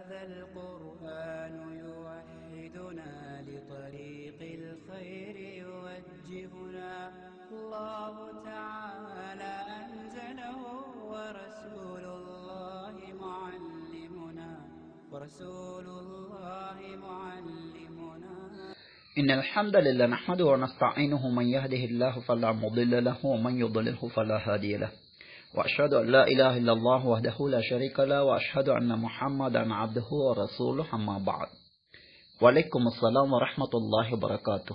هذا القرآن يوحدنا لطريق الخير يوجهنا الله تعالى أنزله ورسول الله معلمنا ورسول الله معلمنا إن الحمد لله نحمده ونستعينه من يهده الله فلا مضل له ومن يضلله فلا هادي له وأشهد أن لا إله إلا الله وحده لا شريك له وأشهد أن محمدا عبده ورسوله أما بعد வலைக்கும் அஸ்ஸலாம் வரஹ்மத்துல்லாஹி வபரகாத்து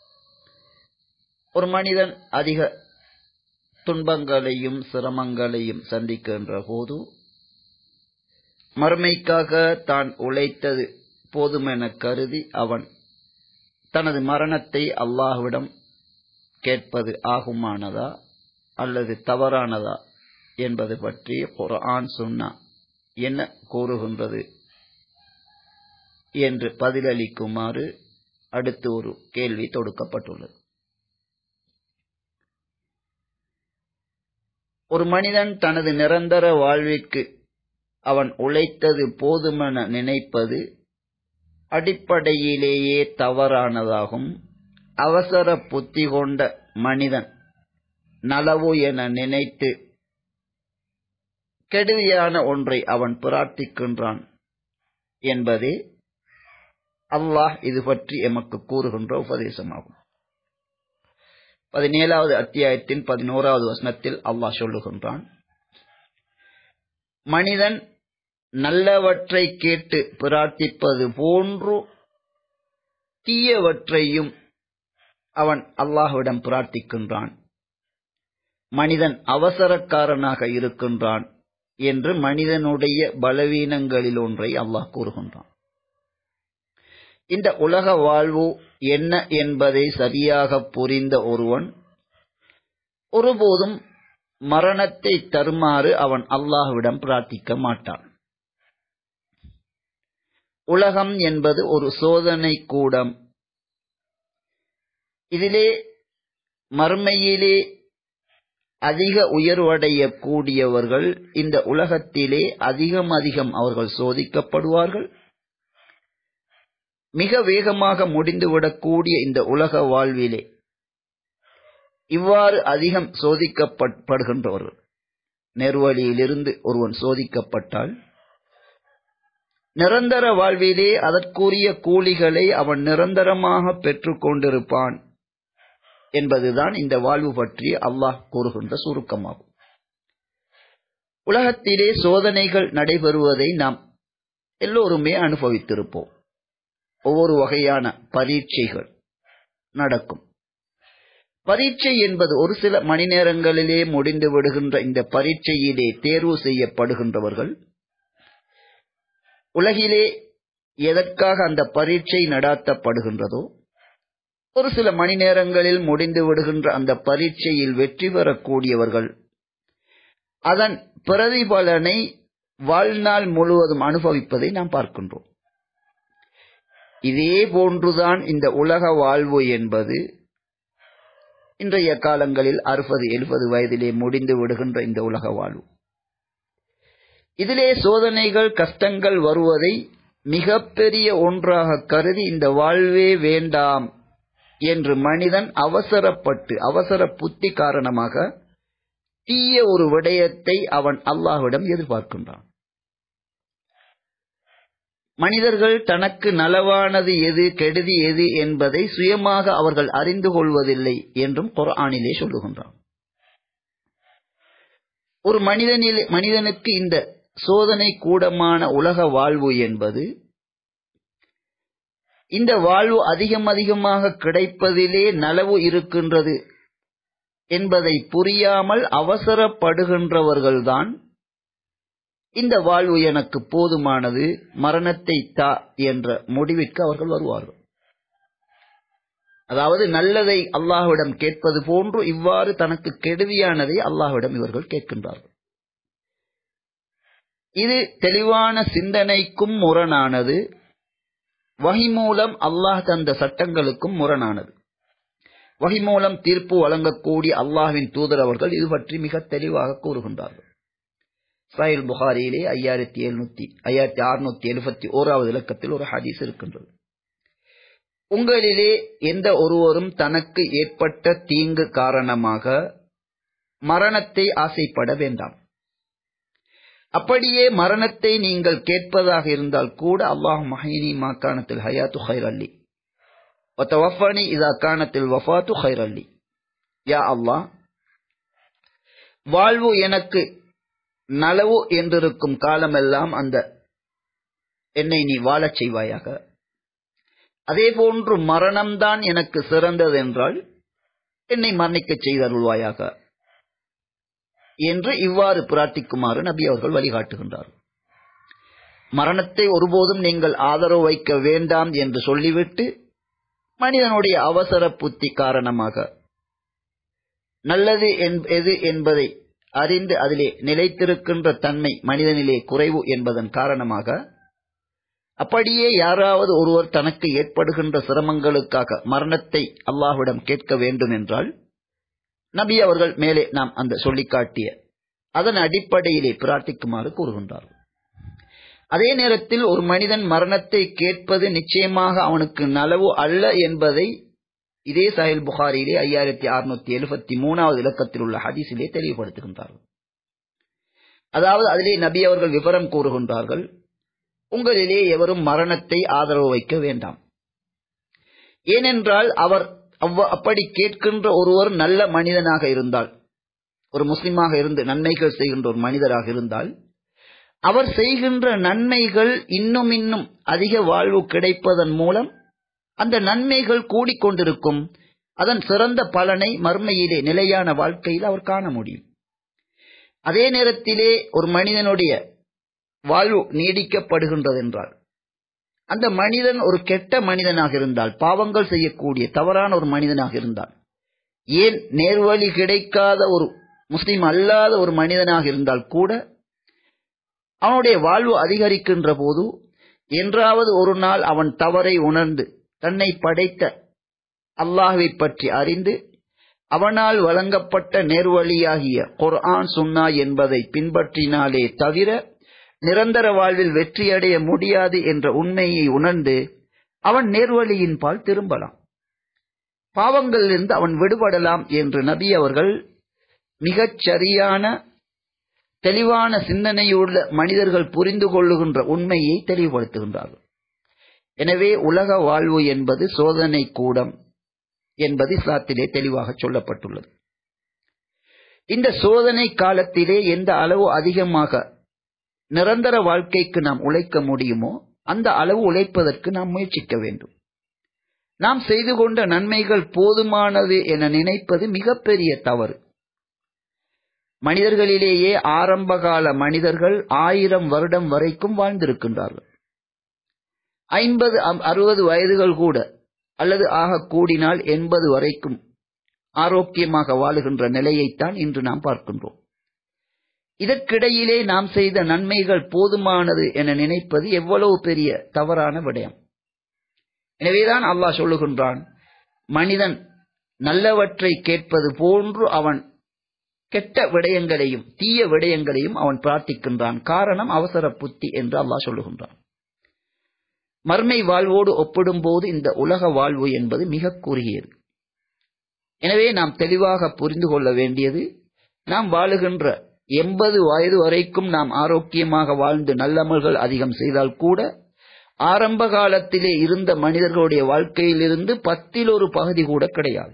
ஒரு மனிதன் அதிக துன்பங்களையும் சிரமங்களையும் சந்திக்கின்ற போது மறுமைக்காக தான் உழைத்தது போதுமென கருதி அவன் தனது மரணத்தை அல்லாஹ்விடம் கேட்பது ஆகுமானதா அல்லது தவறானதா என்பது பற்றி குர்ஆன் சுன்னா என்ன கூறுகின்றது என்று பதிலளிக்குமாறு அடுத்து ஒரு கேள்வி தொடுக்கப்பட்டுள்ளது ஒரு மனிதன் தனது நிரந்தர வாழ்விற்கு அவன் உழைத்தது போதுமென நினைப்பது அடிப்படையிலேயே தவறானதாகும் அவசர புத்தி கொண்ட மனிதன் நலவு என நினைத்து கெடுதியான ஒன்றை அவன் பிரார்த்திக்கின்றான் என்பதே அல்லாஹ் இது பற்றி எமக்கு கூறுகின்ற உபதேசமாகும் பதினேழாவது அத்தியாயத்தின் பதினோராவது வசனத்தில் அல்லாஹ் சொல்லுகின்றான் மனிதன் நல்லவற்றை கேட்டு பிரார்த்திப்பது போன்று தீயவற்றையும் அவன் அல்லாஹ்விடம் பிரார்த்திக்கின்றான் மனிதன் அவசரக்காரனாக இருக்கின்றான் என்று மனிதனுடைய பலவீனங்களில் ஒன்றை அல்லாஹ் கூறுகின்றான் இந்த உலக வாழ்வு என்ன என்பதை சரியாக புரிந்த ஒருவன் ஒருபோதும் மரணத்தை தருமாறு அவன் அல்லாஹ்விடம் பிரார்த்திக்க மாட்டான் உலகம் என்பது ஒரு சோதனை கூடம் இதிலே மறுமையிலே அதிக உயர்வடைய கூடியவர்கள் இந்த உலகத்திலே அதிகம் அதிகம் அவர்கள் சோதிக்கப்படுவார்கள் மிக வேகமாக முடிந்துவிடக்கூடிய இந்த உலக வாழ்விலே இவ்வாறு அதிகம் சோதிக்கப்படுகின்றவர்கள் நெருவழியிலிருந்து ஒருவன் சோதிக்கப்பட்டால் நிரந்தர வாழ்விலே அதற்குரிய கூலிகளை அவன் நிரந்தரமாக பெற்றுக் கொண்டிருப்பான் என்பதுதான் இந்த வாழ்வு பற்றி அல்லாஹ் கூறுகின்ற சுருக்கமாகும் உலகத்திலே சோதனைகள் நடைபெறுவதை நாம் எல்லோருமே அனுபவித்திருப்போம் ஒவ்வொரு வகையான பரீட்சைகள் நடக்கும் பரீட்சை என்பது ஒரு சில மணி நேரங்களிலே முடிந்து விடுகின்ற இந்த பரீட்சையிலே தேர்வு செய்யப்படுகின்றவர்கள் உலகிலே எதற்காக அந்த பரீட்சை நடாத்தப்படுகின்றதோ ஒரு சில மணி நேரங்களில் முடிந்து விடுகின்ற அந்த பரீட்சையில் வெற்றி பெறக்கூடியவர்கள் அதன் பிரதிபலனை வாழ்நாள் முழுவதும் அனுபவிப்பதை நாம் பார்க்கின்றோம் இதே போன்றுதான் இந்த உலக வாழ்வு என்பது இன்றைய காலங்களில் அறுபது எழுபது வயதிலே முடிந்து விடுகின்ற இந்த உலக வாழ்வு இதிலே சோதனைகள் கஷ்டங்கள் வருவதை மிகப்பெரிய ஒன்றாக கருதி இந்த வாழ்வே வேண்டாம் என்று மனிதன் அவசரப்பட்டு அவசர புத்தி காரணமாக தீய ஒரு விடயத்தை அவன் அல்லாஹ்விடம் எதிர்பார்க்கின்றான் மனிதர்கள் தனக்கு நலவானது எது கெடுதி எது என்பதை சுயமாக அவர்கள் அறிந்து கொள்வதில்லை என்றும் குர்ஆனிலே சொல்லுகின்றான் ஒரு மனிதனில் மனிதனுக்கு இந்த சோதனை கூடமான உலக வாழ்வு என்பது இந்த வாழ்வு அதிகம் அதிகமாக கிடைப்பதிலே நலவு இருக்கின்றது என்பதை புரியாமல் அவசரப்படுகின்றவர்கள்தான் இந்த வாழ்வு எனக்கு போதுமானது மரணத்தை தா என்ற முடிவிற்கு அவர்கள் வருவார்கள் அதாவது நல்லதை அல்லாஹ்விடம் கேட்பது போன்று இவ்வாறு தனக்கு கெடுதியானதை அல்லாஹ்விடம் இவர்கள் கேட்கின்றார்கள் இது தெளிவான சிந்தனைக்கும் முரணானது வகி மூலம் அல்லாஹ் தந்த சட்டங்களுக்கும் முரணானது வகி மூலம் தீர்ப்பு வழங்கக்கூடிய அல்லாஹ்வின் தூதர் அவர்கள் இது பற்றி மிக தெளிவாக கூறுகின்றார்கள் சஹில் புகாரியிலே ஐயாயிரத்தி எழுநூத்தி ஐயாயிரத்தி அறுநூத்தி எழுபத்தி ஓராவது இலக்கத்தில் ஒரு ஹதீஸ் இருக்கின்றது உங்களிலே எந்த ஒருவரும் தனக்கு ஏற்பட்ட தீங்கு காரணமாக மரணத்தை ஆசைப்பட வேண்டாம் அப்படியே மரணத்தை நீங்கள் கேட்பதாக இருந்தால் கூட அல்லாஹ் மஹினி மாக்கானத்தில் ஹயாத்து ஹைரல்லி ஒத்தவஃபனி இதா காணத்தில் வஃபாத்து ஹைரல்லி யா அல்லாஹ் வாழ்வு எனக்கு நலவு என்றிருக்கும் காலமெல்லாம் அந்த என்னை நீ வாழச் செய்வாயாக அதே போன்று மரணம்தான் எனக்கு சிறந்தது என்றால் என்னை மரணிக்கச் செய்தருள்வாயாக என்று இவ்வாறு பிரார்த்திக்குமாறு நபி அவர்கள் வழிகாட்டுகின்றார் மரணத்தை ஒருபோதும் நீங்கள் ஆதரவு வைக்க வேண்டாம் என்று சொல்லிவிட்டு மனிதனுடைய அவசர புத்தி காரணமாக நல்லது எது என்பதை அறிந்து அதிலே நிலைத்திருக்கின்ற தன்மை மனிதனிலே குறைவு என்பதன் காரணமாக அப்படியே யாராவது ஒருவர் தனக்கு ஏற்படுகின்ற சிரமங்களுக்காக மரணத்தை அல்லாஹ்விடம் கேட்க வேண்டும் என்றால் நபி அவர்கள் மேலே நாம் அந்த சொல்லிக்காட்டிய அதன் அடிப்படையிலே பிரார்த்திக்குமாறு கூறுகின்றார் அதே நேரத்தில் ஒரு மனிதன் மரணத்தை கேட்பது நிச்சயமாக அவனுக்கு நலவு அல்ல என்பதை இதே சாஹில் புகாரியிலே ஐயாயிரத்தி அறுநூத்தி எழுபத்தி மூணாவது இலக்கத்தில் உள்ள ஹதீஸிலே தெளிவுபடுத்துகின்றார்கள் அதாவது அதிலே நபி அவர்கள் விவரம் கூறுகின்றார்கள் உங்களிலே எவரும் மரணத்தை ஆதரவு வைக்க வேண்டாம் ஏனென்றால் அவர் அப்படி கேட்கின்ற ஒருவர் நல்ல மனிதனாக இருந்தால் ஒரு முஸ்லிமாக இருந்து நன்மைகள் செய்கின்ற ஒரு மனிதராக இருந்தால் அவர் செய்கின்ற நன்மைகள் இன்னும் இன்னும் அதிக வாழ்வு கிடைப்பதன் மூலம் அந்த நன்மைகள் கூடிக்கொண்டிருக்கும் அதன் சிறந்த பலனை மர்மையிலே நிலையான வாழ்க்கையில் அவர் காண முடியும் அதே நேரத்திலே ஒரு மனிதனுடைய வாழ்வு நீடிக்கப்படுகின்றது என்றால் அந்த மனிதன் ஒரு கெட்ட மனிதனாக இருந்தால் பாவங்கள் செய்யக்கூடிய தவறான ஒரு மனிதனாக இருந்தால் ஏன் நேர்வழி கிடைக்காத ஒரு முஸ்லிம் அல்லாத ஒரு மனிதனாக இருந்தால் கூட அவனுடைய வாழ்வு அதிகரிக்கின்ற போது என்றாவது ஒரு நாள் அவன் தவறை உணர்ந்து தன்னை படைத்த அல்லாஹுவை பற்றி அறிந்து அவனால் வழங்கப்பட்ட நேர்வழியாகிய குர்ஆன் சுன்னா என்பதை பின்பற்றினாலே தவிர நிரந்தர வாழ்வில் வெற்றியடைய முடியாது என்ற உண்மையை உணர்ந்து அவன் நேர்வழியின் பால் திரும்பலாம் பாவங்களிலிருந்து அவன் விடுபடலாம் என்று நபி அவர்கள் மிகச் சரியான தெளிவான சிந்தனையுள்ள மனிதர்கள் புரிந்து கொள்ளுகின்ற உண்மையை தெளிவுபடுத்துகின்றார்கள் எனவே உலக வாழ்வு என்பது சோதனை கூடம் என்பது இஸ்லாத்திலே தெளிவாக சொல்லப்பட்டுள்ளது இந்த சோதனை காலத்திலே எந்த அளவு அதிகமாக நிரந்தர வாழ்க்கைக்கு நாம் உழைக்க முடியுமோ அந்த அளவு உழைப்பதற்கு நாம் முயற்சிக்க வேண்டும் நாம் செய்து கொண்ட நன்மைகள் போதுமானது என நினைப்பது மிகப்பெரிய தவறு மனிதர்களிலேயே ஆரம்பகால மனிதர்கள் ஆயிரம் வருடம் வரைக்கும் வாழ்ந்திருக்கின்றார்கள் ஐம்பது அறுபது வயதுகள் கூட அல்லது ஆக கூடினால் எண்பது வரைக்கும் ஆரோக்கியமாக வாழுகின்ற நிலையைத்தான் இன்று நாம் பார்க்கின்றோம் இதற்கிடையிலே நாம் செய்த நன்மைகள் போதுமானது என நினைப்பது எவ்வளவு பெரிய தவறான விடயம் எனவேதான் அல்லாஹ் சொல்லுகின்றான் மனிதன் நல்லவற்றை கேட்பது போன்று அவன் கெட்ட விடயங்களையும் தீய விடயங்களையும் அவன் பிரார்த்திக்கின்றான் காரணம் அவசர புத்தி என்று அல்லாஹ் சொல்லுகின்றான் மர்மை வாழ்வோடு ஒப்பிடும்போது இந்த உலக வாழ்வு என்பது மிக குறுகியது எனவே நாம் தெளிவாக புரிந்து கொள்ள வேண்டியது நாம் வாழுகின்ற எண்பது வயது வரைக்கும் நாம் ஆரோக்கியமாக வாழ்ந்து நல்லமல்கள் அதிகம் செய்தால் கூட ஆரம்ப காலத்திலே இருந்த மனிதர்களுடைய வாழ்க்கையிலிருந்து பத்தில் ஒரு பகுதி கூட கிடையாது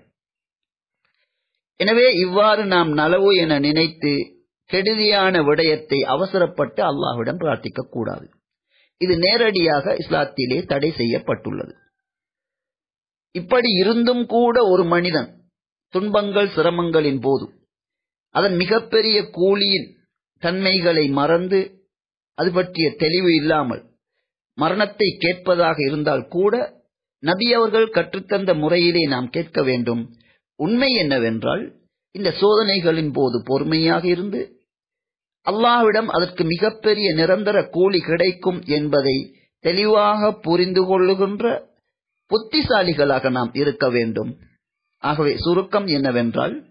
எனவே இவ்வாறு நாம் நலவு என நினைத்து கெடுதியான விடயத்தை அவசரப்பட்டு அல்லாஹ்விடம் பிரார்த்திக்க கூடாது இது நேரடியாக இஸ்லாத்திலே தடை செய்யப்பட்டுள்ளது இப்படி இருந்தும் கூட ஒரு மனிதன் துன்பங்கள் சிரமங்களின் போது அதன் மிகப்பெரிய கூலியின் தன்மைகளை மறந்து அது பற்றிய தெளிவு இல்லாமல் மரணத்தை கேட்பதாக இருந்தால் கூட நபி அவர்கள் கற்றுத்தந்த முறையிலே நாம் கேட்க வேண்டும் உண்மை என்னவென்றால் இந்த சோதனைகளின் போது பொறுமையாக இருந்து அல்லாஹ்விடம் அதற்கு மிகப்பெரிய நிரந்தர கூலி கிடைக்கும் என்பதை தெளிவாக புரிந்து கொள்ளுகின்ற புத்திசாலிகளாக நாம் இருக்க வேண்டும் ஆகவே சுருக்கம் என்னவென்றால்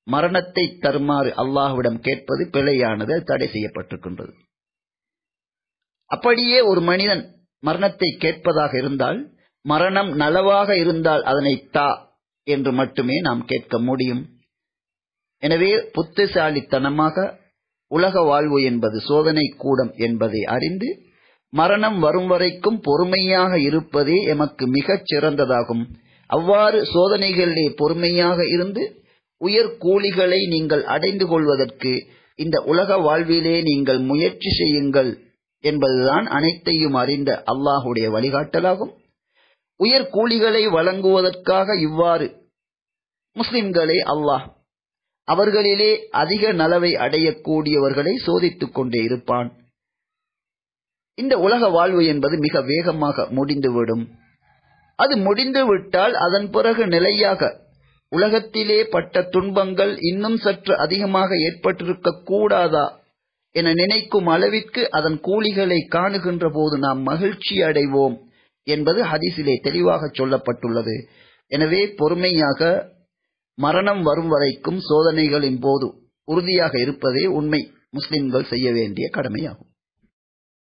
மரணத்தை தருமாறு அல்லாஹ்விடம் கேட்பது பிழையானது அது தடை செய்யப்பட்டிருக்கின்றது அப்படியே ஒரு மனிதன் மரணத்தை கேட்பதாக இருந்தால் மரணம் நலவாக இருந்தால் அதனை தா என்று மட்டுமே நாம் கேட்க முடியும் எனவே புத்திசாலித்தனமாக உலக வாழ்வு என்பது சோதனை கூடம் என்பதை அறிந்து மரணம் வரும் வரைக்கும் பொறுமையாக இருப்பதே எமக்கு மிகச் சிறந்ததாகும் அவ்வாறு சோதனைகளிலே பொறுமையாக இருந்து உயர் கூலிகளை நீங்கள் அடைந்து கொள்வதற்கு இந்த உலக வாழ்விலே நீங்கள் முயற்சி செய்யுங்கள் என்பதுதான் அனைத்தையும் அறிந்த அல்லாஹுடைய வழிகாட்டலாகும் உயர் கூலிகளை வழங்குவதற்காக இவ்வாறு முஸ்லிம்களை அல்லாஹ் அவர்களிலே அதிக நலவை அடையக்கூடியவர்களை சோதித்துக் கொண்டே இருப்பான் இந்த உலக வாழ்வு என்பது மிக வேகமாக முடிந்துவிடும் அது முடிந்துவிட்டால் அதன் பிறகு நிலையாக உலகத்திலே பட்ட துன்பங்கள் இன்னும் சற்று அதிகமாக ஏற்பட்டிருக்க கூடாதா என நினைக்கும் அளவிற்கு அதன் கூலிகளை காணுகின்ற போது நாம் மகிழ்ச்சி அடைவோம் என்பது ஹதீஸிலே தெளிவாக சொல்லப்பட்டுள்ளது எனவே பொறுமையாக மரணம் வரும் வரைக்கும் சோதனைகளின் போது உறுதியாக இருப்பதே உண்மை முஸ்லிம்கள் செய்ய வேண்டிய கடமையாகும்